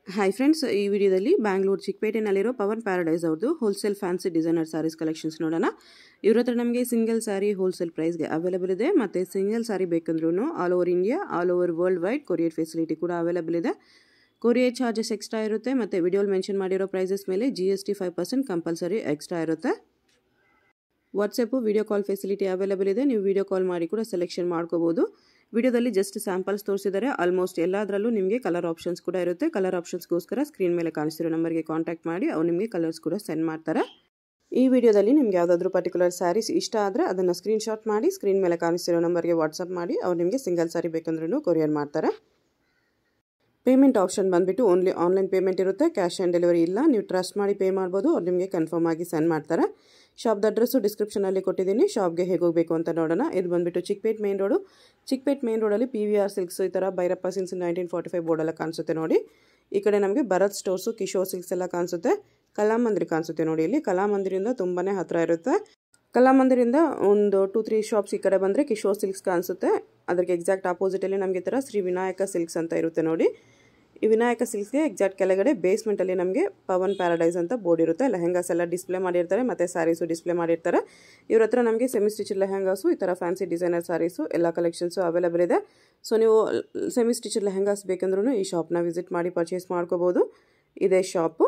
hi friends ಈ ವಿಡಿಯೋದಲ್ಲಿ Bangalore ಚಿಕ್ಕಪೇಟೆನಲ್ಲಿರೋ ಪವನ್ ಪ್ಯಾರಡೈಸ್ ಅವ್ರದ್ದು wholesale fancy designer saris collections ನೋಡೋಣ ಇವ್ರ ಹತ್ರ ನಮಗೆ ಸಿಂಗಲ್ ಸ್ಯಾರಿ ಹೋಲ್ಸೇಲ್ ಪ್ರೈಸ್ಗೆ ಅವೈಲೇಬಲ್ ಇದೆ ಮತ್ತು ಸಿಂಗಲ್ ಸ್ಯಾರಿ ಬೇಕಂದ್ರೂ all over India all over world wide courier facility ಕೂಡ ಅವೈಲೇಬಲ್ ಇದೆ ಕೊರಿಯರ್ ಚಾರ್ಜಸ್ ಎಕ್ಸ್ಟ್ರಾ ಇರುತ್ತೆ ಮತ್ತು ವಿಡಿಯೋಲಿ ಮೆನ್ಷನ್ ಮಾಡಿರೋ ಪ್ರೈಸಸ್ ಮೇಲೆ G S T five percent compulsory extra ಇರುತ್ತೆ WhatsApp video call facility available ಇದೆ ನೀವು ವಿಡಿಯೋ ಕಾಲ್ ಮಾಡಿ ಕೂಡ ಸೆಲೆಕ್ಷನ್ ಮಾಡ್ಕೋಬೋದು ವಿಡಿಯೋದಲ್ಲಿ ಜಸ್ಟ್ ಸ್ಯಾಂಪಲ್ಸ್ ತೋರಿಸಿದ್ದಾರೆ ಆಲ್ಮೋಸ್ಟ್ ಎಲ್ಲದರಲ್ಲೂ ನಿಮಗೆ ಕಲರ್ ಆಪ್ಷನ್ಸ್ ಕೂಡ ಇರುತ್ತೆ ಕಲರ್ ಆಪ್ಷನ್ಸ್ಗೋಸ್ಕರ ಸ್ಕ್ರೀನ್ ಮೇಲೆ ಕಾಣಿಸ್ತಿರೋ ನಂಬರ್ಗೆ ಕಾಂಟ್ಯಾಕ್ಟ್ ಮಾಡಿ ಅವ್ರು ನಿಮಗೆ ಕಲರ್ಸ್ ಕೂಡ ಸೆಂಡ್ ಮಾಡ್ತಾರೆ ಈ ವಿಡಿಯೋದಲ್ಲಿ ನಿಮ್ಗೆ ಯಾವುದಾದ್ರೂ ಪರ್ಟಿಕ್ಯುಲರ್ ಸ್ಯಾರೀಸ್ ಇಷ್ಟ ಆದರೆ ಅದನ್ನು ಸ್ಕ್ರೀನ್ಶಾಟ್ ಮಾಡಿ ಸ್ಕ್ರೀನ್ ಮೇಲೆ ಕಾಣಿಸ್ತಿರೋ ನಂಬರ್ಗೆ ವಾಟ್ಸಪ್ ಮಾಡಿ ಅವ್ರು ನಿಮಗೆ ಸಿಂಗಲ್ ಸ್ಯಾರಿ ಬೇಕಂದ್ರೂ ಕೊರಿಯರ್ ಮಾಡ್ತಾರೆ ಪೇಮೆಂಟ್ ಆಪ್ಷನ್ ಬಂದುಬಿಟ್ಟು ಓನ್ಲಿ ಆನ್ಲೈನ್ ಪೇಮೆಂಟ್ ಇರುತ್ತೆ ಕ್ಯಾಶ್ ಆನ್ ಡೆಲಿವರಿ ಇಲ್ಲ ನೀವು ಟ್ರಸ್ಟ್ ಮಾಡಿ ಪೇ ಮಾಡ್ಬೋದು ಅವ್ರು ನಿಮಗೆ ಕನ್ಫರ್ಮ್ ಆಗಿ ಸೆಂಡ್ ಮಾಡ್ತಾರೆ ಶಾಪ್ದ ಅಡ್ರೆಸ್ಸು ಡಿಸ್ಕ್ರಿಪ್ಷನಲ್ಲಿ ಕೊಟ್ಟಿದ್ದೀನಿ ಶಾಪ್ಗೆ ಹೇಗೆ ಹೋಗಬೇಕು ಅಂತ ನೋಡೋಣ ಇದು ಬಂದುಬಿಟ್ಟು Chickpet main road Chickpet main ರೋಡಲ್ಲಿ ಪಿ ವಿ ಆರ್ ಸಿಲ್ಕ್ಸ್ ಈ ಥರ Byrappa since nineteen forty five ಬೋರ್ಡೆಲ್ಲ ಕಾಣಿಸುತ್ತೆ ನೋಡಿ ಈ ಕಡೆ ನಮಗೆ ಭರತ್ ಸ್ಟೋರ್ಸು ಕಿಶೋರ್ ಸಿಲ್ಕ್ಸ್ ಎಲ್ಲ ಕಾಣಿಸುತ್ತೆ ಕಲಾಮಂದಿರ ಕಾಣಿಸುತ್ತೆ ನೋಡಿ ಇಲ್ಲಿ ಕಲಾಮಂದಿರಿಂದ ತುಂಬಾ ಹತ್ತಿರ ಇರುತ್ತೆ ಕಲಾಮಂದಿರಿಂದ ಒಂದು ಟೂ ತ್ರೀ ಶಾಪ್ಸ್ ಈ ಕಡೆ ಬಂದರೆ ಕಿಶೋರ್ ಸಿಲ್ಕ್ಸ್ ಕಾಣಿಸುತ್ತೆ ಅದಕ್ಕೆ ಎಕ್ಸಾಕ್ಟ್ ಆಪೋಸಿಟಲ್ಲಿ ನಮಗೆ ಥರ ಶ್ರೀ ವಿನಾಯಕ ಸಿಲ್ಕ್ಸ್ ಅಂತ ಇರುತ್ತೆ ನೋಡಿ ಈ ವಿನಾಯಕ ಸಿಲ್ಕ್ಸ್ಗೆ ಎಕ್ಸಾಕ್ಟ್ ಕೆಳಗಡೆ ಬೇಸ್ಮೆಂಟಲ್ಲಿ ನಮಗೆ ಪವನ್ ಪ್ಯಾರಡೈಸ್ ಅಂತ ಬೋರ್ಡ್ ಇರುತ್ತೆ ಲೆಹೆಂಗಾಸ್ ಎಲ್ಲ ಡಿಸ್ಪ್ಲೇ ಮಾಡಿರ್ತಾರೆ ಮತ್ತು ಸ್ಯಾರೀಸು ಡಿಸ್ಪ್ಲೇ ಮಾಡಿರ್ತಾರೆ ಇವ್ರ ಹತ್ರ ನಮಗೆ ಸೆಮಿ ಸ್ಟಿಚ್ ಲೆಹೆಂಗಾಸು ಈ ಥರ ಫ್ಯಾನ್ಸಿ ಡಿಸೈನರ್ ಸ್ಯಾರೀಸು ಎಲ್ಲ ಕಲೆಕ್ಷನ್ಸು ಅವೈಲೇಬಲ್ ಇದೆ ಸೊ ನೀವು ಸೆಮಿ ಸ್ಟಿಚ್ ಲೆಹೆಂಗಾಸ್ ಬೇಕಂದ್ರೂ ಈ ಶಾಪ್ನ ವಿಸಿಟ್ ಮಾಡಿ ಪರ್ಚೇಸ್ ಮಾಡ್ಕೋಬೋದು ಇದೇ shop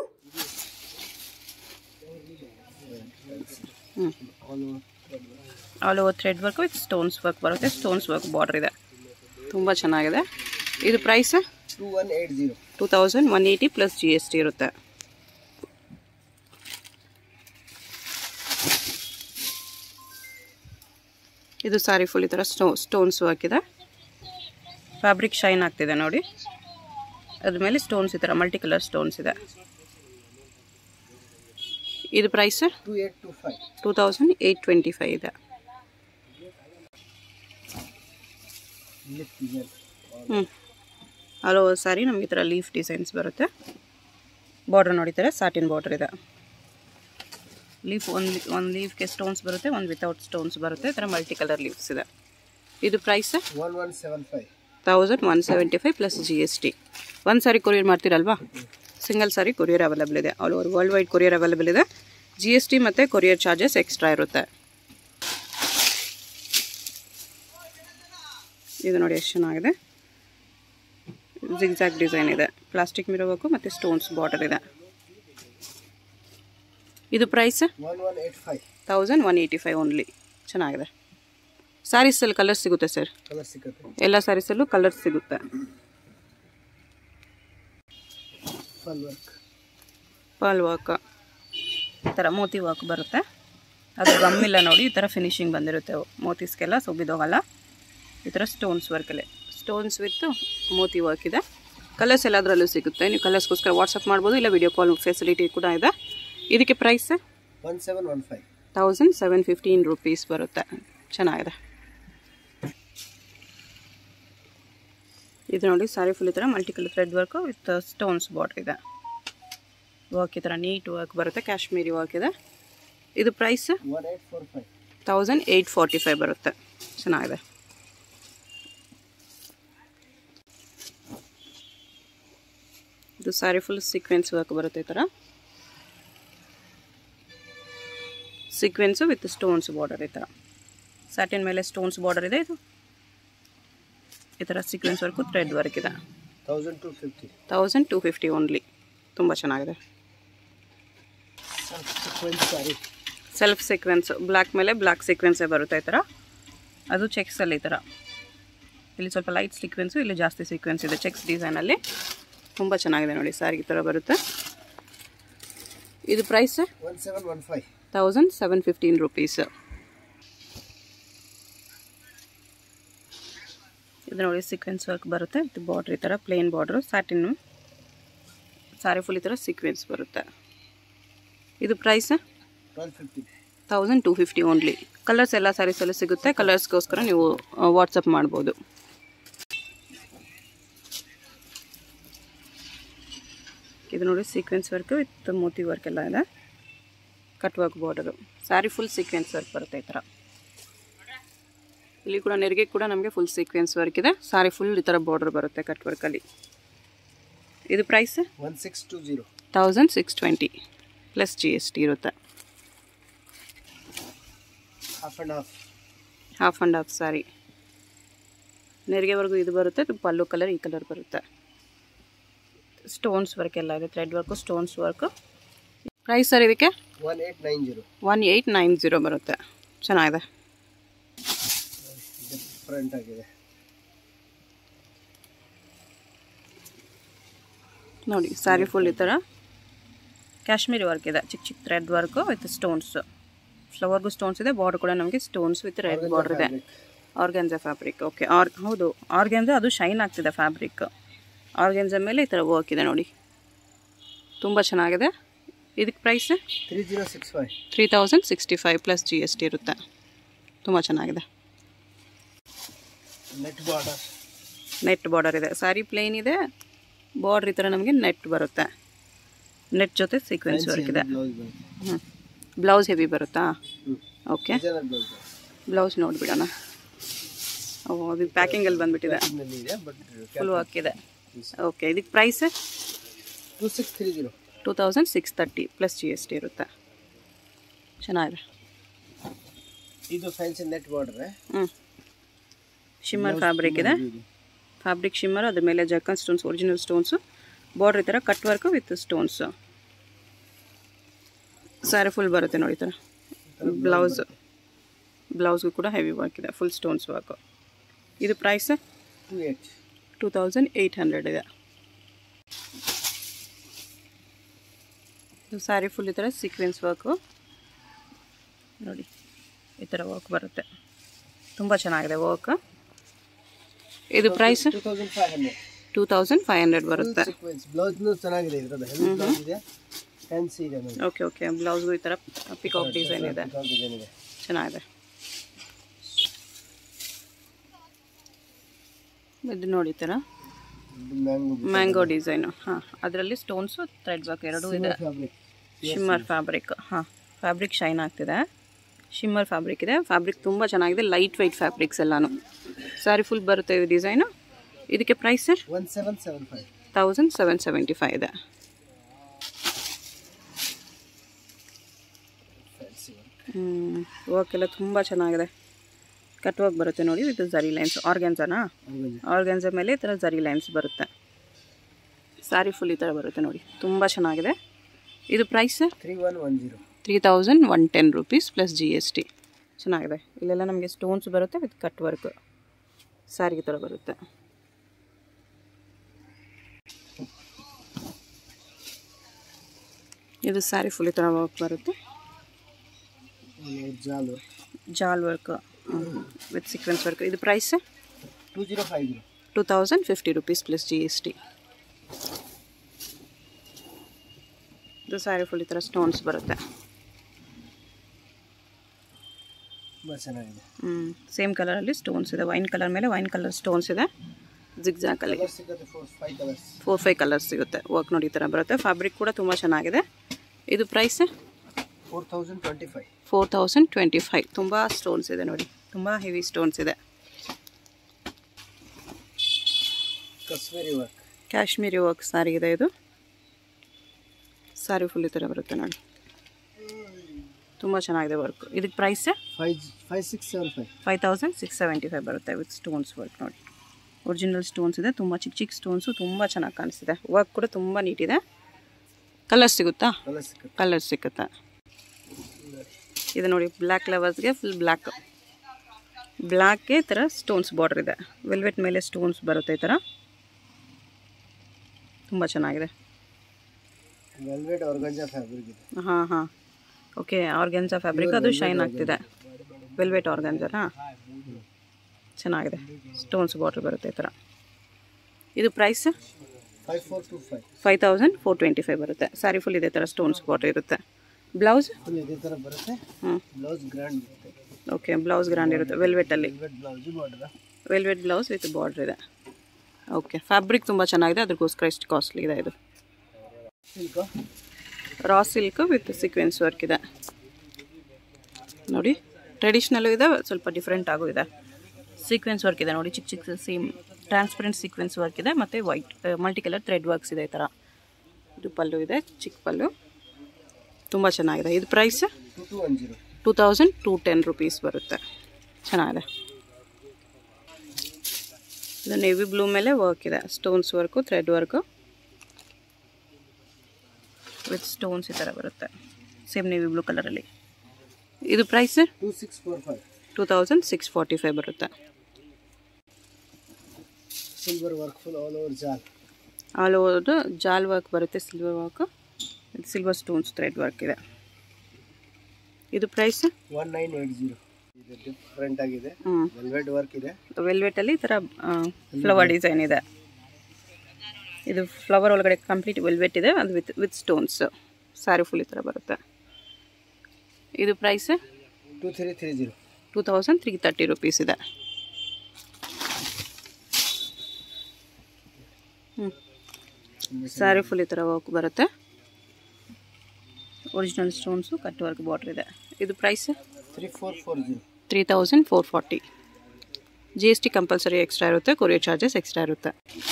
all over thread work with stones work ಬರುತ್ತೆ ಸ್ಟೋನ್ಸ್ ವರ್ಕ್ ಬಾರ್ಡರ್ ಇದೆ ತುಂಬ ಚೆನ್ನಾಗಿದೆ ಇದು price two one eight zero two thousand one eighty plus G S T ಇರುತ್ತೆ ಇದು ಸಾರಿ ಫುಲ್ ಈ ಥರ ಸ್ಟೋ ಸ್ಟೋನ್ಸ್ ವರ್ಕ್ ಇದೆ ಫ್ಯಾಬ್ರಿಕ್ ಶೈನ್ ಆಗ್ತಿದೆ ನೋಡಿ ಅದ್ರ ಮೇಲೆ ಸ್ಟೋನ್ಸ್ ಈ ಥರ ಮಲ್ಟಿ ಕಲರ್ ಸ್ಟೋನ್ಸ್ ಇದೆ ಇದು price two eight two five two thousand eight twenty five ಇದೆ ಹ್ಞೂ ಆಲ್ ಓವರ್ ಸಾರಿ ನಮಗೆ ಈ ಥರ ಲೀಫ್ ಡಿಸೈನ್ಸ್ ಬರುತ್ತೆ ಬಾರ್ಡ್ರ್ ನೋಡಿತಾರೆ ಸಾಟಿನ್ ಬಾರ್ಡ್ರ್ ಇದೆ ಲೀಫ್ ಒಂದು ಒಂದು ಲೀಫ್ಗೆ ಸ್ಟೋನ್ಸ್ ಬರುತ್ತೆ ಒಂದು ವಿತೌಟ್ ಸ್ಟೋನ್ಸ್ ಬರುತ್ತೆ ಈ ಥರ ಮಲ್ಟಿ ಕಲರ್ ಲೀವ್ಸ್ ಇದೆ ಇದು price one one seven five thousand one seventy five plus G S T ಒಂದು ಸಾರಿ ಕೊರಿಯರ್ ಮಾಡ್ತೀರಲ್ವಾ ಸಿಂಗಲ್ ಸಾರಿ ಕೊರಿಯರ್ ಅವೈಲೇಬಲ್ ಇದೆ all over world wide courier available ಇದೆ ಜಿ ಎಸ್ ಟಿ ಮತ್ತು ಕೊರಿಯರ್ ಚಾರ್ಜಸ್ ಎಕ್ಸ್ಟ್ರಾ ಇರುತ್ತೆ ಇದು ನೋಡಿ ಎಷ್ಟು ಚೆನ್ನಾಗಿದೆ ಜಿಗ್ಜಾಗ್ ಡಿಸೈನ್ ಇದೆ ಪ್ಲಾಸ್ಟಿಕ್ ಮಿರೋ ವರ್ಕು ಮತ್ತು ಸ್ಟೋನ್ಸ್ ಬಾರ್ಡರ್ ಇದೆ ಇದು price one one eight five thousand one eighty five only ಚೆನ್ನಾಗಿದೆ ಸ್ಯಾರೀಸಲ್ಲಿ ಕಲರ್ ಸಿಗುತ್ತೆ ಸರ್ ಕಲರ್ ಸಿಗುತ್ತೆ ಎಲ್ಲ ಸ್ಯಾರೀಸಲ್ಲೂ ಕಲರ್ ಸಿಗುತ್ತೆ ಫಲ್ ವರ್ಕ್ ಪರ್ಲ್ ವರ್ಕ್ ಈ ಥರ ಮೋತಿ ವರ್ಕ್ ಬರುತ್ತೆ ಅದು ಗಮ್ಮಿಲ್ಲ ನೋಡಿ ಈ ಥರ ಫಿನಿಶಿಂಗ್ ಬಂದಿರುತ್ತೆ ಮೋತೀಸ್ಗೆಲ್ಲ ಸುಬ್ಬಿದೋಗಲ್ಲ ಈ ಥರ ಸ್ಟೋನ್ಸ್ ವರ್ಕಲ್ಲೇ ಸ್ಟೋನ್ಸ್ ವಿತ್ ಮೋತಿ ವರ್ಕ್ ಇದೆ ಕಲರ್ಸ್ ಎಲ್ಲದರಲ್ಲೂ ಸಿಗುತ್ತೆ ನೀವು ಕಲರ್ಸ್ಗೋಸ್ಕರ ವಾಟ್ಸಪ್ ಮಾಡ್ಬೋದು ಇಲ್ಲ ವಿಡಿಯೋ ಕಾಲ್ ಫೆಸಿಲಿಟಿ ಕೂಡ ಇದೆ ಇದಕ್ಕೆ price one seven one five thousand seven fifteen rupees ಬರುತ್ತೆ ಚೆನ್ನಾಗಿದೆ ಇದು ನೋಡಿ ಸಾರಿ ಫುಲ್ ಈ ಥರ multi colour thread work with stones border ಇದೆ ವರ್ಕ್ ಈ ಥರ ನೀಟ್ ವರ್ಕ್ ಬರುತ್ತೆ ಕಾಶ್ಮೀರಿ ವರ್ಕ್ ಇದೆ ಇದು price one eight four five thousand eight forty five ಬರುತ್ತೆ ಚೆನ್ನಾಗಿದೆ ಇದು ಸಾರಿ ಫುಲ್ ಸೀಕ್ವೆನ್ಸ್ ವರ್ಕ್ ಬರುತ್ತೆ ಈ ಥರ ಸೀಕ್ವೆನ್ಸು ವಿತ್ ಸ್ಟೋನ್ಸ್ ಬಾರ್ಡರ್ ಈ ಥರ ಸ್ಯಾಟಿನ್ ಮೇಲೆ ಸ್ಟೋನ್ಸ್ ಬಾರ್ಡರ್ ಇದೆ ಇದು ಈ ಥರ ಸೀಕ್ವೆನ್ಸ್ ವರ್ಕು ಥ್ರೆಡ್ ವರ್ಕ್ ಇದೆ thousand two fifty thousand two fifty only ತುಂಬ ಚೆನ್ನಾಗಿದೆ ಸಾರಿ ಸೆಲ್ಫ್ ಸೀಕ್ವೆನ್ಸ್ ಬ್ಲ್ಯಾಕ್ ಮೇಲೆ ಬ್ಲ್ಯಾಕ್ ಸೀಕ್ವೆನ್ಸೇ ಬರುತ್ತೆ ಈ ಥರ ಅದು ಚೆಕ್ಸಲ್ಲಿ ಈ ಥರ ಇಲ್ಲಿ ಸ್ವಲ್ಪ ಲೈಟ್ ಸೀಕ್ವೆನ್ಸು ಇಲ್ಲಿ ಜಾಸ್ತಿ ಸೀಕ್ವೆನ್ಸ್ ಇದೆ ಚೆಕ್ಸ್ ಡಿಸೈನಲ್ಲಿ ತುಂಬ ಚೆನ್ನಾಗಿದೆ ನೋಡಿ ಸಾರಿ ಈ ಥರ ಬರುತ್ತೆ ಇದು price one seven one five thousand seven fifteen rupees ಇದು ನೋಡಿ ಸೀಕ್ವೆನ್ಸ್ ವರ್ಕ್ ಬರುತ್ತೆ ಇದು ಬಾರ್ಡ್ರ್ ಈ ಥರ plain border satin sari full ಈ ಥರ ಸೀಕ್ವೆನ್ಸ್ ಬರುತ್ತೆ ಇದು price twelve fifty thousand two fifty only colours ಎಲ್ಲ ಸ್ಯಾರೀಸಲ್ಲೂ ಸಿಗುತ್ತೆ ಕಲರ್ಸ್ಗೋಸ್ಕರ ನೀವು ವಾಟ್ಸಪ್ ಮಾಡ್ಬೋದು ಇದು ನೋಡಿ ಸೀಕ್ವೆನ್ಸ್ ವರ್ಕ್ ವಿತ್ ಮೋತಿ ವರ್ಕ್ ಎಲ್ಲ ಇದೆ cut work border sari full sequins work ಬರುತ್ತೆ ಈ ಥರ ಇಲ್ಲಿ ಕೂಡ ನೆರಿಗೆ ಕೂಡ ನಮಗೆ ಫುಲ್ ಸೀಕ್ವೆನ್ಸ್ ವರ್ಕ್ ಇದೆ ಸಾರಿ ಫುಲ್ ಈ ಥರ ಬಾರ್ಡರ್ ಬರುತ್ತೆ ಕಟ್ ವರ್ಕಲ್ಲಿ ಇದು price one six two zero thousand six twenty plus G S T ಇರುತ್ತೆ half and half half and half sari ನೆರಿಗೆವರೆಗೂ ಇದು ಬರುತ್ತೆ ಇದು ಪಲ್ಲು ಕಲರ್ ಈ ಕಲರ್ ಬರುತ್ತೆ ಸ್ಟೋನ್ಸ್ ವರ್ಕ್ ಎಲ್ಲ ಇದೆ thread work stones work price sir ಇದಕ್ಕೆ one eight nine zero one eight nine zero ಬರುತ್ತೆ ಚೆನ್ನಾಗಿದೆ ಡಿಫ್ರೆಂಟ್ ಆಗಿದೆ ನೋಡಿ ಸ್ಯಾರಿ ಫುಲ್ ಈ ಥರ ಕಾಶ್ಮೀರಿ ವರ್ಕ್ ಇದೆ ಚಿಕ್ಕ ಚಿಕ್ಕ ಥ್ರೆಡ್ ವರ್ಕು ವಿತ್ ಸ್ಟೋನ್ಸ್ ಫ್ಲವರ್ಗೂ ಸ್ಟೋನ್ಸ್ ಇದೆ ಬಾರ್ಡರ್ ಕೂಡ ನಮಗೆ ಸ್ಟೋನ್ಸ್ ವಿತ್ ರೆಡ್ ಬಾರ್ಡರ್ ಇದೆ ಆರ್ಗ್ಯಾನ್ಜಾ ಫ್ಯಾಬ್ರಿಕ್ ಓಕೆ ಆರ್ ಹೌದು ಆರ್ಗ್ಯಾನ್ಜಾ ಅದು ಶೈನ್ ಆಗ್ತಿದೆ ಫ್ಯಾಬ್ರಿಕ್ ಆರ್ಗ್ಯಾನ್ಜಾ ಮೇಲೆ ಈ ಥರ ವರ್ಕ್ ಇದೆ ನೋಡಿ ತುಂಬ ಚೆನ್ನಾಗಿದೆ ಇದಕ್ಕೆ price three zero six five three thousand sixty five plus G S T ಇರುತ್ತೆ ತುಂಬ ಚೆನ್ನಾಗಿದೆ ನೆಟ್ ಬಾರ್ಡರ್ ನೆಟ್ ಬಾರ್ಡರ್ ಇದೆ ಸ್ಯಾರಿ ಪ್ಲೇನ್ ಇದೆ ಬಾರ್ಡ್ರ್ ಈ ಥರ ನಮಗೆ ನೆಟ್ ಬರುತ್ತೆ ನೆಟ್ ಜೊತೆ ಸೀಕ್ವೆನ್ಸ್ ವರ್ಕ್ ಇದೆ ಬ್ಲೌಸ್ ಬರುತ್ತೆ ಹ್ಞೂ ಬ್ಲೌಸ್ ಹೆವಿ ಬರುತ್ತಾ ಹ್ಞೂ ಓಕೆ ಡಿಸೈನರ್ ಬ್ಲೌಸ್ ಬ್ಲೌಸ್ ನೋಡಿಬಿಡೋಣ ಓ ಅದು ಪ್ಯಾಕಿಂಗಲ್ಲಿ ಬಂದುಬಿಟ್ಟಿದೆ ನಲ್ಲಿ ಇದೆ ಬಟ್ ಫುಲ್ ವರ್ಕ್ ಇದೆ ಓಕೆ ಇದಕ್ಕೆ price two six three zero two thousand six thirty plus G S T ಇರುತ್ತೆ ಚೆನ್ನಾಗಿದೆ ಇದು ಫ್ಯಾನ್ಸಿ ನೆಟ್ ಬಾರ್ಡರ್ ಹ್ಞೂ ಶಿಮ್ಮರ್ ಫ್ಯಾಬ್ರಿಕ್ ಇದೆ ಫ್ಯಾಬ್ರಿಕ್ ಶಿಮ್ಮರ್ ಅದ್ರ ಮೇಲೆ zircon stones original stones border ಈ ಥರ cut work with stones sari full ಬರುತ್ತೆ ನೋಡಿ ಈ ಥರ ಬ್ಲೌಸ್ ಬ್ಲೌಸ್ಗೂ ಕೂಡ ಹೆವಿ ವರ್ಕ್ ಇದೆ ಫುಲ್ ಸ್ಟೋನ್ಸ್ ವರ್ಕು ಇದು price two eight two thousand eight hundred ಇದೆ ಇದು ಸ್ಯಾರಿ ಫುಲ್ ಈ ಥರ ಸೀಕ್ವೆನ್ಸ್ ವರ್ಕು ನೋಡಿ ಈ ಥರ ವರ್ಕ್ ಬರುತ್ತೆ ತುಂಬ ಚೆನ್ನಾಗಿದೆ ವರ್ಕ್ ಇದು price two thousand five hundred two thousand five hundred ಬರುತ್ತೆ ಸೀಕ್ವೆನ್ಸ್ ಬ್ಲೌಸ್ನು ಚೆನ್ನಾಗಿದೆ ಇದ್ರದ್ದು ಹೆವಿ ಬ್ಲೌಸ್ ಇದೆ ಫ್ಯಾನ್ಸಿ ಇದೆ ನೋಡಿ ಓಕೆ ಓಕೆ ಬ್ಲೌಸ್ಗೂ ಈ ಥರ ಪಿಕಾಕ್ ಡಿಸೈನ್ ಇದೆ ಡಿಸೈನ್ ಇದೆ ಚೆನ್ನಾಗಿದೆ ಇದು ನೋಡಿ ಈ ಥರ ಮ್ಯಾಂಗೋ ಮ್ಯಾಂಗೋ ಡಿಸೈನು ಹಾಂ ಅದರಲ್ಲಿ ಸ್ಟೋನ್ಸು ಥ್ರೆಡ್ ವರ್ಕ್ ಎರಡೂ ಇದೆ ಫ್ಯಾಬ್ರಿಕ್ ಶಿಮ್ಮರ್ ಫ್ಯಾಬ್ರಿಕ್ ಹಾಂ ಫ್ಯಾಬ್ರಿಕ್ ಶೈನ್ ಆಗ್ತಿದೆ ಶಿಮ್ಮರ್ ಫ್ಯಾಬ್ರಿಕ್ ಇದೆ ಫ್ಯಾಬ್ರಿಕ್ ತುಂಬ ಚೆನ್ನಾಗಿದೆ ಲೈಟ್ ವೆಯ್ಟ್ ಫ್ಯಾಬ್ರಿಕ್ಸ್ ಎಲ್ಲಾನು ಸ್ಯಾರಿ ಫುಲ್ ಬರುತ್ತೆ ಇದು ಡಿಸೈನು ಇದಕ್ಕೆ price sir one seven seven five thousand seven seventy five ಇದೆ ಫ್ಯಾನ್ಸಿ ವರ್ಕ್ ವರ್ಕ್ ಎಲ್ಲ ತುಂಬ ಚೆನ್ನಾಗಿದೆ ಕಟ್ ವರ್ಕ್ ಬರುತ್ತೆ ನೋಡಿ ಇದು ಜರಿ ಲೈನ್ಸ್ ಆರ್ಗ್ಯಾನ್ಸನಾ ಆರ್ಗ್ಯಾನ್ಸ ಮೇಲೆ ಈ ಥರ ಜರಿ ಲೈನ್ಸ್ ಬರುತ್ತೆ ಸ್ಯಾರಿ ಫುಲ್ ಈ ಥರ ಬರುತ್ತೆ ನೋಡಿ ತುಂಬ ಚೆನ್ನಾಗಿದೆ ಇದು price sir three one one zero three thousand one ten rupees plus G S T ಚೆನ್ನಾಗಿದೆ ಇಲ್ಲೆಲ್ಲ ನಮಗೆ ಸ್ಟೋನ್ಸ್ ಬರುತ್ತೆ ವಿತ್ ಕಟ್ ವರ್ಕ್ ಸ್ಯಾರಿಗೆ ಥರ ಬರುತ್ತೆ ಇದು ಸ್ಯಾರಿ ಫುಲ್ ಈ ಥರ ವರ್ಕ್ ಬರುತ್ತೆ ಜಾಲು ಜಾಲ್ ವರ್ಕ್ ವಿತ್ ಸೀಕ್ವೆನ್ಸ್ ವರ್ಕ್ ಇದು price two zero five zero two thousand fifty rupees plus G S T ಇದು ಸ್ಯಾರಿ ಫುಲ್ ಈ ಥರ ಸ್ಟೋನ್ಸ್ ಬರುತ್ತೆ ತುಂಬ ಚೆನ್ನಾಗಿದೆ ಸೇಮ್ ಕಲರಲ್ಲಿ ಸ್ಟೋನ್ಸ್ ಇದೆ ವೈನ್ ಕಲರ್ ಮೇಲೆ ವೈನ್ ಕಲರ್ ಸ್ಟೋನ್ಸ್ ಇದೆ ಜಿಗ್ಜಾಕಲ್ಲಿ ಕಲರ್ಸ್ ಸಿಗುತ್ತೆ four five colours four five colours ಸಿಗುತ್ತೆ ವರ್ಕ್ ನೋಡಿ ಈ ಥರ ಬರುತ್ತೆ ಫ್ಯಾಬ್ರಿಕ್ ಕೂಡ ತುಂಬ ಚೆನ್ನಾಗಿದೆ ಇದು price four thousand twenty five four thousand twenty five ತುಂಬ ಸ್ಟೋನ್ಸ್ ಇದೆ ನೋಡಿ ತುಂಬ ಹೆವಿ ಸ್ಟೋನ್ಸ್ ಇದೆ ಕಾಶ್ಮೀರಿ ವರ್ಕ್ ಕಾಶ್ಮೀರಿ ವರ್ಕ್ ಸಾರಿ ಇದೆ ಇದು ಸಾರಿ ಫುಲ್ ಈ ಥರ ಬರುತ್ತೆ ನೋಡಿ ತುಂಬ ಚೆನ್ನಾಗಿದೆ ವರ್ಕ್ ಇದಕ್ಕೆ price five five six seven five five thousand six seventy five ಬರುತ್ತೆ ವಿತ್ ಸ್ಟೋನ್ಸ್ ವರ್ಕ್ ನೋಡಿ ಒರಿಜಿನಲ್ ಸ್ಟೋನ್ಸ್ ಇದೆ ತುಂಬ ಚಿಕ್ಕ ಚಿಕ್ಕ ಸ್ಟೋನ್ಸು ತುಂಬ ಚೆನ್ನಾಗಿ ಕಾಣಿಸ್ತಿದೆ ವರ್ಕ್ ಕೂಡ ತುಂಬ ನೀಟಿದೆ ಕಲರ್ ಸಿಗುತ್ತಾ ಕಲರ್ ಸಿಗುತ್ತೆ ಕಲರ್ ಸಿಗುತ್ತೆ ಇದು ನೋಡಿ ಬ್ಲ್ಯಾಕ್ ಲವರ್ಸ್ಗೆ ಫುಲ್ ಬ್ಲ್ಯಾಕ್ ಬ್ಲ್ಯಾಕ್ಗೆ ಈ ಥರ ಸ್ಟೋನ್ಸ್ ಬಾರ್ಡರ್ ಇದೆ ವೆಲ್ವೆಟ್ ಮೇಲೆ ಸ್ಟೋನ್ಸ್ ಬರುತ್ತೆ ಈ ಥರ ತುಂಬ ಚೆನ್ನಾಗಿದೆ ವೆಲ್ವೆಟ್ ಆರ್ಗಂಜಾ ಫ್ಯಾಬ್ರಿಕ್ ಇದೆ ಹಾಂ ಹಾಂ ಓಕೆ ಆರ್ಗ್ಯಾನ್ಸಾ ಫ್ಯಾಬ್ರಿಕ್ ಅದು ಶೈನ್ ಆಗ್ತಿದೆ ವೆಲ್ವೆಟ್ ಆರ್ಗ್ಯಾನ್ಸರಾ ಚೆನ್ನಾಗಿದೆ ಸ್ಟೋನ್ಸ್ ಬಾರ್ಡರ್ ಬರುತ್ತೆ ಈ ಥರ ಇದು price five four two five five thousand four twenty five ಬರುತ್ತೆ ಸ್ಯಾರಿ ಫುಲ್ ಇದೇ ಥರ ಸ್ಟೋನ್ಸ್ ಬಾರ್ಡರ್ ಇರುತ್ತೆ ಬ್ಲೌಸ್ ಫುಲ್ ಇದೇ ಥರ ಬರುತ್ತೆ ಹ್ಞೂ ಬ್ಲೌಸ್ ಗ್ರ್ಯಾಂಡ್ ಬರುತ್ತೆ ಓಕೆ ಬ್ಲೌಸ್ ಗ್ರ್ಯಾಂಡ್ ಇರುತ್ತೆ ವೆಲ್ವೆಟಲ್ಲಿ velvet blouse border velvet blouse with border ಇದೆ ಓಕೆ ಫ್ಯಾಬ್ರಿಕ್ ತುಂಬ ಚೆನ್ನಾಗಿದೆ ಅದಕ್ಕೋಸ್ಕರ ಇಷ್ಟು ಕಾಸ್ಟ್ಲಿ ಇದೆ ಇದು silk raw silk with sequins work ಇದೆ ನೋಡಿ ಟ್ರೆಡಿಷ್ನಲ್ಲು ಇದೆ ಸ್ವಲ್ಪ ಡಿಫ್ರೆಂಟ್ ಆಗೂ ಇದೆ ಸೀಕ್ವೆನ್ಸ್ ವರ್ಕ್ ಇದೆ ನೋಡಿ ಚಿಕ್ಕ ಚಿಕ್ಕ ಸೀಮ್ ಟ್ರಾನ್ಸ್ಪರೆಂಟ್ ಸೀಕ್ವೆನ್ಸ್ ವರ್ಕ್ ಇದೆ ಮತ್ತು white multi colour thread works ಇದೆ ಈ ಥರ ಇದು ಪಲ್ಲು ಇದೆ ಚಿಕ್ಕ ಪಲ್ಲು ತುಂಬ ಚೆನ್ನಾಗಿದೆ ಇದು price two two one zero two thousand two ten rupees ಬರುತ್ತೆ ಚೆನ್ನಾಗಿದೆ ಇದು ನೇವಿ ಬ್ಲೂ ಮೇಲೆ ವರ್ಕ್ ಇದೆ stones work thread work with stones ಈ ಥರ ಬರುತ್ತೆ ಸೇಮ್ ನೇವಿ ಬ್ಲೂ ಕಲರಲ್ಲಿ ಇದು price two six four five two thousand six forty five ಬರುತ್ತೆ silver work full all over ಜಾಲ್ ಆಲ್ ಓವರ್ ಜಾಲ್ ವರ್ಕ್ ಬರುತ್ತೆ silver work silver stones thread work ಇದೆ ಇದು price one nine eight zero ಇದು different ಆಗಿದೆ ಹ್ಞೂ ವೆಲ್ವೆಟ್ ವರ್ಕ್ ಇದೆ ವೆಲ್ವೆಟಲ್ಲಿ ಈ ಥರ ಫ್ಲವರ್ ಡಿಸೈನ್ ಇದೆ ಇದು ಫ್ಲವರ್ ಒಳಗಡೆ ಕಂಪ್ಲೀಟ್ ವೆಲ್ವೆಟ್ ಇದೆ ಅದು with with stones sari full ಈ ಥರ ಬರುತ್ತೆ ಇದು price two three three zero two thousand three thirty rupees ಇದೆ ಹ್ಞೂ ಸ್ಯಾರಿ ಫುಲ್ ಈ ಥರ ವರ್ಕ್ ಬರುತ್ತೆ original stones cut work border ಇದೆ ಇದು price three four four zero three thousand four forty G S T compulsory extra ಇರುತ್ತೆ courier charges extra ಇರುತ್ತೆ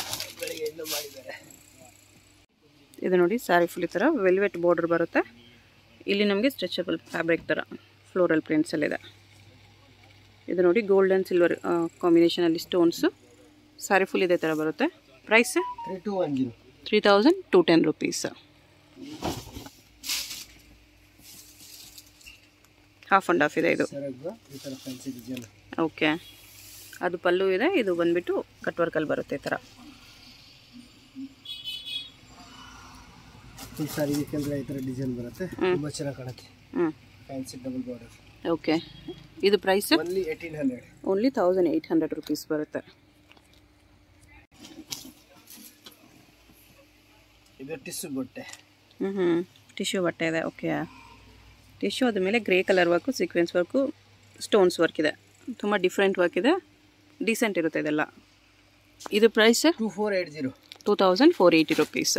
ಇದು ನೋಡಿ ಸ್ಯಾರಿ ಫುಲ್ ಈ ಥರ ವೆಲ್ವೆಟ್ ಬಾರ್ಡರ್ ಬರುತ್ತೆ ಇಲ್ಲಿ ನಮಗೆ ಸ್ಟ್ರೆಚಬಲ್ ಫ್ಯಾಬ್ರಿಕ್ ಥರ ಫ್ಲೋರಲ್ ಪ್ರಿಂಟ್ಸಲ್ಲಿದೆ ಇದು ನೋಡಿ ಗೋಲ್ಡ್ ಆ್ಯಂಡ್ ಸಿಲ್ವರ್ ಕಾಂಬಿನೇಷನಲ್ಲಿ ಸ್ಟೋನ್ಸು ಸ್ಯಾರಿ ಫುಲ್ ಇದೇ ಥರ ಬರುತ್ತೆ price three two one zero three thousand two ten rupees half and half ಇದೆ ಇದು ಸರಗ್ ಈ ಥರ ಫ್ಯಾನ್ಸಿ ಡಿಸೈನ್ ಓಕೆ ಅದು ಪಲ್ಲು ಇದೆ ಇದು ಬಂದ್ಬಿಟ್ಟು ಕಟ್ ವರ್ಕಲ್ಲಿ ಬರುತ್ತೆ ಈ ಥರ ಫುಲ್ ಸಾರಿ ಬೇಕಂದ್ರೆ ಈ ಥರ ಡಿಸೈನ್ ಬರುತ್ತೆ ತುಂಬ ಚೆನ್ನಾಗಿ ಕಾಣುತ್ತೆ ಹ್ಞೂ ಫ್ಯಾನ್ಸಿ ಡಬಲ್ ಬಾರ್ಡರ್ ಓಕೆ ಇದು price only eighteen hundred only thousand eight hundred rupees ಬರುತ್ತೆ ಇದು ಟಿಸ್ಸು ಬಟ್ಟೆ ಹ್ಞೂ ಹ್ಞೂ ಟಿಶ್ಯೂ ಬಟ್ಟೆ ಇದೆ ಓಕೆ ಟಿಶ್ಯೂ ಅದ್ರ ಮೇಲೆ grey colour work sequins work stones work ಇದೆ ತುಂಬ ಡಿಫ್ರೆಂಟ್ ವರ್ಕ್ ಇದೆ ಡೀಸೆಂಟ್ ಇರುತ್ತೆ ಇದೆಲ್ಲ ಇದು price two four eight zero two thousand four eighty rupees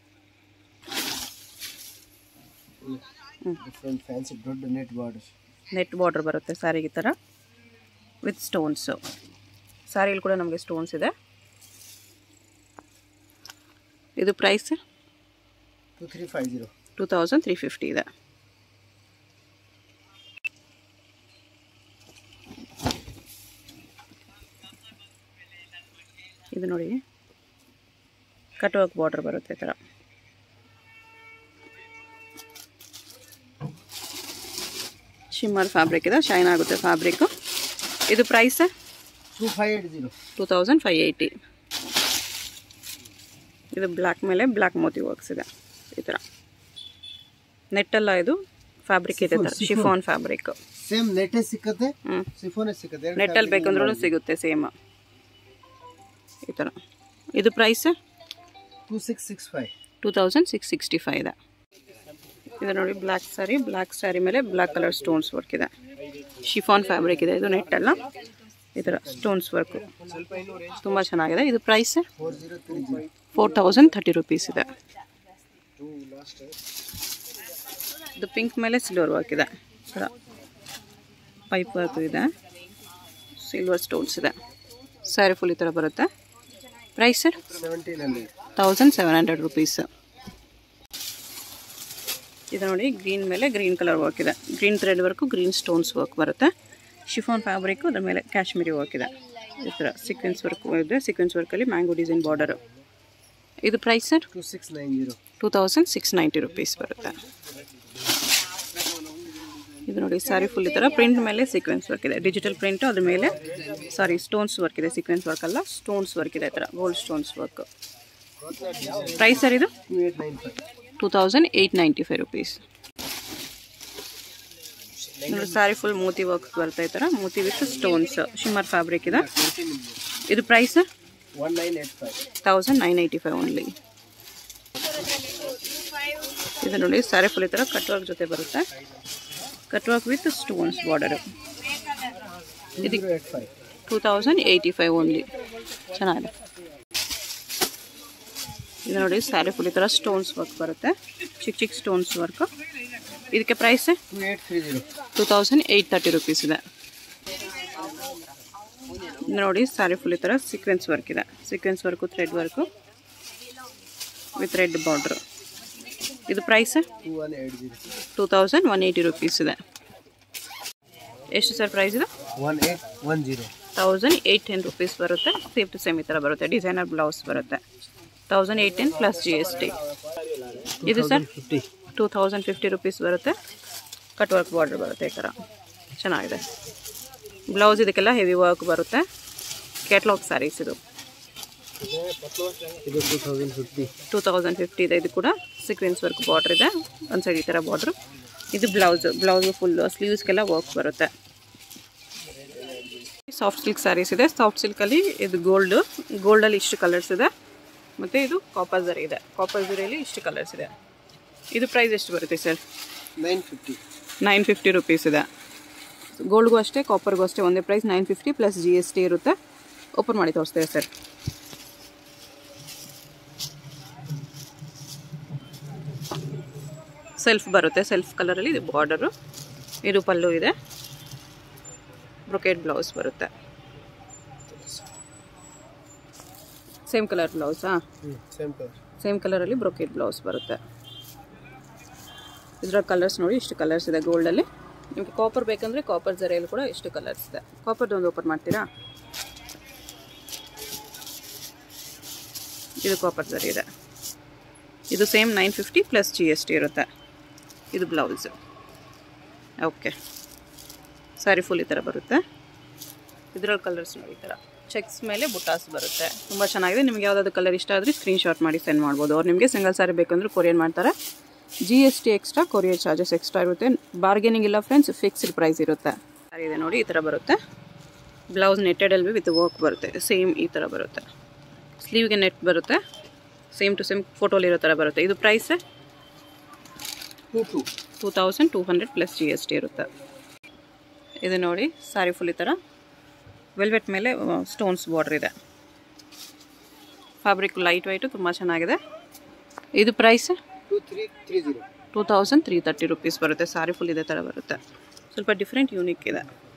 different fancy ದೊಡ್ಡ ನೆಟ್ ಬಾರ್ಡರ್ ನೆಟ್ ಬಾರ್ಡರ್ ಬರುತ್ತೆ ಸ್ಯಾರಿಗೆ ಈ ಥರ ವಿತ್ ಸ್ಟೋನ್ಸು ಸ್ಯಾರಿಲಿ ಕೂಡ ನಮಗೆ ಸ್ಟೋನ್ಸ್ ಇದೆ ಇದು price two three five zero two thousand three fifty ಇದೆ ಇದು ನೋಡಿ ಕಟ್ ವರ್ಕ್ ಬಾರ್ಡರ್ ಬರುತ್ತೆ ಈ ಥರ ಶಿಮ್ಮರ್ ಫ್ಯಾಬ್ರಿಕ್ ಇದೆ ಶೈನ್ ಆಗುತ್ತೆ ಫ್ಯಾಬ್ರಿಕ್ಕು ಇದು price two five eight zero two thousand five eighty ಇದು ಬ್ಲ್ಯಾಕ್ ಮೇಲೆ ಬ್ಲ್ಯಾಕ್ ಮೋತಿ ವರ್ಕ್ಸ್ ಇದೆ ಈ ಥರ ನೆಟ್ಟಲ್ಲ ಇದು ಫ್ಯಾಬ್ರಿಕ್ ಇದೆ ಥರ ಶಿಫಾನ್ ಫ್ಯಾಬ್ರಿಕ್ ಸೇಮ್ ನೆಟ್ಟೇ ಸಿಕ್ಕತ್ತೆ ಹ್ಞೂ ಸಿಫೋನೇ ಸಿಕ್ಕತ್ತೆ ಎರಡು ನೆಟ್ಟಲ್ಲಿ ಬೇಕಂದ್ರೂ ಸಿಗುತ್ತೆ ಸೇಮ್ ಈ ಥರ ಇದು price two six six five two thousand six sixty five ಇದೆ ಇದು ನೋಡಿ ಬ್ಲ್ಯಾಕ್ ಸ್ಯಾರಿ ಬ್ಲ್ಯಾಕ್ ಸ್ಯಾರಿ ಮೇಲೆ ಬ್ಲ್ಯಾಕ್ ಕಲರ್ ಸ್ಟೋನ್ಸ್ ವರ್ಕ್ ಇದೆ ಶಿಫಾನ್ ಫ್ಯಾಬ್ರಿಕ್ ಇದೆ ಇದು ನೆಟ್ಟಲ್ಲ ಈ ಥರ ಸ್ಟೋನ್ಸ್ ವರ್ಕು ತುಂಬ ಚೆನ್ನಾಗಿದೆ ಇದು price four zero three zero four thousand thirty rupees ಇದೆ ಟೂ ಲಾಸ್ಟ್ ಇದು ಪಿಂಕ್ ಮೇಲೆ ಸಿಲ್ವರ್ ವರ್ಕ್ ಇದೆ ಥರ ಪೈಪ್ ವರ್ಕ್ ಇದೆ ಸಿಲ್ವರ್ ಸ್ಟೋನ್ಸ್ ಇದೆ ಸ್ಯಾರಿ ಫುಲ್ ಈ ಥರ ಬರುತ್ತೆ price sir seventeen hundred thousand seven hundred rupees ಇದು ನೋಡಿ ಗ್ರೀನ್ ಮೇಲೆ ಗ್ರೀನ್ ಕಲರ್ ವರ್ಕ್ ಇದೆ green thread work green stones work ಬರುತ್ತೆ ಶಿಫಾನ್ ಫ್ಯಾಬ್ರಿಕ್ಕು ಅದ್ರ ಮೇಲೆ ಕಾಶ್ಮೀರಿ ವರ್ಕ್ ಇದೆ ಈ ಥರ ಸೀಕ್ವೆನ್ಸ್ ವರ್ಕ್ ಇದೆ ಸೀಕ್ವೆನ್ಸ್ ವರ್ಕಲ್ಲಿ ಮ್ಯಾಂಗೋ ಡಿಸೈನ್ ಬಾರ್ಡರು ಇದು price sir two six nine zero two thousand six ninety rupees ಬರುತ್ತೆ ಇದು ನೋಡಿ ಸ್ಯಾರಿ ಫುಲ್ ಈ ಥರ ಪ್ರಿಂಟ್ ಮೇಲೆ ಸೀಕ್ವೆನ್ಸ್ ವರ್ಕ್ ಇದೆ ಡಿಜಿಟಲ್ ಪ್ರಿಂಟು ಅದ್ರ ಮೇಲೆ ಸಾರಿ ಸ್ಟೋನ್ಸ್ ವರ್ಕ್ ಇದೆ ಸೀಕ್ವೆನ್ಸ್ ವರ್ಕ್ ಅಲ್ಲ ಸ್ಟೋನ್ಸ್ ವರ್ಕ್ ಇದೆ ಈ ಥರ gold stones work price sir ಇದು two eight nine five two thousand eight ninety five rupees ನೋಡಿ ಸ್ಯಾರಿ ಫುಲ್ ಮೋತಿ ವರ್ಕ್ ಬರುತ್ತೆ ಈ ಥರ ಮೋತಿ ವಿತ್ ಸ್ಟೋನ್ಸ್ ಶಿಮ್ಮರ್ ಫ್ಯಾಬ್ರಿಕ್ ಇದೆ ಇದು price one nine eight five thousand nine eighty five only ಇದು ನೋಡಿ ಸ್ಯಾರಿ ಫುಲ್ ಈ ಥರ ಕಟ್ ವರ್ಕ್ ಜೊತೆ ಬರುತ್ತೆ cut work with stones border two zero eight five two thousand eighty five only ಚೆನ್ನಾಗಿದೆ ಇದು ನೋಡಿ ಸ್ಯಾರಿ ಫುಲ್ ಈ ಥರ ಸ್ಟೋನ್ಸ್ ವರ್ಕ್ ಬರುತ್ತೆ ಚಿಕ್ಕ ಚಿಕ್ಕ ಸ್ಟೋನ್ಸ್ ವರ್ಕ್ ಇದಕ್ಕೆ price two eight three zero two thousand eight thirty rupees ಇದೆ ಇದು ನೋಡಿ ಸ್ಯಾರಿ ಫುಲ್ ಈ ಥರ ಸೀಕ್ವೆನ್ಸ್ ವರ್ಕ್ ಇದೆ sequence work thread work with red border ಇದು price two one eight zero two thousand one eighty rupees ಇದೆ ಎಷ್ಟು ಸರ್ ಪ್ರೈಸ್ ಇದು one eight one zero thousand eight ten rupees ಬರುತ್ತೆ ಸೇಮ್ ಟು ಸೇಮ್ ಈ ಥರ ಬರುತ್ತೆ designer blouse ಬರುತ್ತೆ thousand eight ten plus G S T ಇದು sir fifty two thousand fifty rupees ಬರುತ್ತೆ ಕಟ್ ವರ್ಕ್ ಬಾರ್ಡರ್ ಬರುತ್ತೆ ಈ ಥರ ಚೆನ್ನಾಗಿದೆ ಬ್ಲೌಸ್ ಇದಕ್ಕೆಲ್ಲ ಹೆವಿ ವರ್ಕ್ ಬರುತ್ತೆ ಕ್ಯಾಟ್ಲಾಗ್ ಸ್ಯಾರೀಸ್ ಇದು ಇದು two thousand fifty two thousand fifty ಇದೆ ಇದು ಕೂಡ ಸೀಕ್ವೆನ್ಸ್ ವರ್ಕ್ ಬಾರ್ಡ್ರ್ ಇದೆ ಒಂದು ಸೈಡ್ ಈ ಥರ ಬಾರ್ಡ್ರು ಇದು ಬ್ಲೌಸ್ ಬ್ಲೌಸ್ ಫುಲ್ ಸ್ಲೀವ್ಸ್ಗೆಲ್ಲ ವರ್ಕ್ ಬರುತ್ತೆ ಸಾಫ್ಟ್ ಸಿಲ್ಕ್ ಸ್ಯಾರೀಸ್ ಇದೆ ಸಾಫ್ಟ್ ಸಿಲ್ಕಲ್ಲಿ ಇದು ಗೋಲ್ಡು ಗೋಲ್ಡಲ್ಲಿ ಇಷ್ಟು ಕಲರ್ಸ್ ಇದೆ ಮತ್ತು ಇದು ಕಾಪರ್ ಜರಿ ಇದೆ ಕಾಪರ್ ಜರಿಯಲ್ಲಿ ಇಷ್ಟು ಕಲರ್ಸ್ ಇದೆ ಇದು ಪ್ರೈಸ್ ಎಷ್ಟು ಬರುತ್ತೆ sir nine fifty nine fifty rupees ಇದೆ ಗೋಲ್ಡ್ಗೂ ಅಷ್ಟೇ ಕಾಪರ್ಗೂ ಅಷ್ಟೇ ಒಂದೇ price nine fifty plus G S T ಇರುತ್ತೆ ಓಪನ್ ಮಾಡಿ ತೋರಿಸ್ತೇವೆ ಸರ್ ಸೆಲ್ಫ್ ಬರುತ್ತೆ ಸೆಲ್ಫ್ ಕಲರಲ್ಲಿ ಇದು ಬಾರ್ಡರು ಇದು ಪಲ್ಲು ಇದೆ ಬ್ರೊಕೇಟ್ ಬ್ಲೌಸ್ ಬರುತ್ತೆ ಸೇಮ್ ಕಲರ್ ಬ್ಲೌಸಾ ಹ್ಞೂ ಸೇಮ್ ಕಲರ್ ಸೇಮ್ ಕಲರಲ್ಲಿ ಬ್ರೊಕೇಟ್ ಬ್ಲೌಸ್ ಬರುತ್ತೆ ಇದರ ಕಲರ್ಸ್ ನೋಡಿ ಇಷ್ಟು ಕಲರ್ಸ್ ಇದೆ ಗೋಲ್ಡಲ್ಲಿ ನಿಮಗೆ ಕಾಪರ್ ಬೇಕಂದರೆ ಕಾಪರ್ ಜರಿಯಲ್ಲಿ ಕೂಡ ಇಷ್ಟು ಕಲರ್ಸ್ ಇದೆ ಕಾಪರ್ದು ಒಂದು ಓಪನ್ ಮಾಡ್ತೀರಾ ಇದು ಕಾಪರ್ ಜರಿ ಇದೆ ಇದು same nine fifty plus G S T ಇರುತ್ತೆ ಇದು ಬ್ಲೌಸ್ ಓಕೆ ಸ್ಯಾರಿ ಫುಲ್ ಈ ಥರ ಬರುತ್ತೆ ಇದರಲ್ಲಿ ಕಲರ್ಸ್ ನೋಡಿ ಈ ಥರ ಚೆಕ್ಸ್ ಮೇಲೆ ಬುಟಾಸ್ ಬರುತ್ತೆ ತುಂಬ ಚೆನ್ನಾಗಿದೆ ನಿಮ್ಗೆ ಯಾವುದಾದ್ರು ಕಲರ್ ಇಷ್ಟ ಆದರೆ ಸ್ಕ್ರೀನ್ಶಾಟ್ ಮಾಡಿ ಸೆಂಡ್ ಮಾಡ್ಬೋದು ಅವ್ರು ನಿಮಗೆ ಸಿಂಗಲ್ ಸಾರಿ ಬೇಕಂದ್ರೆ ಕೊರಿಯರ್ ಮಾಡ್ತಾರೆ G S T extra courier charges extra ಇರುತ್ತೆ ಬಾರ್ಗೇನಿಂಗ್ ಇಲ್ಲ ಫ್ರೆಂಡ್ಸ್ ಫಿಕ್ಸ್ಡ್ ಪ್ರೈಸ್ ಇರುತ್ತೆ ಸಾರಿ ಇದೆ ನೋಡಿ ಈ ಥರ ಬರುತ್ತೆ ಬ್ಲೌಸ್ ನೆಟ್ಟೆಡಲ್ಲಿ ವಿತ್ ವರ್ಕ್ ಬರುತ್ತೆ ಸೇಮ್ ಈ ಥರ ಬರುತ್ತೆ ಸ್ಲೀವ್ಗೆ ನೆಟ್ ಬರುತ್ತೆ ಸೇಮ್ ಟು ಸೇಮ್ ಫೋಟೋಲಿ ಇರೋ ಥರ ಬರುತ್ತೆ ಇದು price two two two thousand two hundred plus G S T ಇರುತ್ತೆ ಇದು ನೋಡಿ ಸಾರಿ ಫುಲ್ ಈ ಥರ ವೆಲ್ವೆಟ್ ಮೇಲೆ ಸ್ಟೋನ್ಸ್ ಬಾರ್ಡ್ರ್ ಇದೆ ಫ್ಯಾಬ್ರಿಕ್ ಲೈಟ್ ವೈಟು ತುಂಬ ಚೆನ್ನಾಗಿದೆ ಇದು price two three three zero two thousand three thirty rupees ಬರುತ್ತೆ ಸಾರಿ ಫುಲ್ ಇದೇ ಥರ ಬರುತ್ತೆ ಸ್ವಲ್ಪ ಡಿಫ್ರೆಂಟ್ ಯೂನಿಕ್ ಇದೆ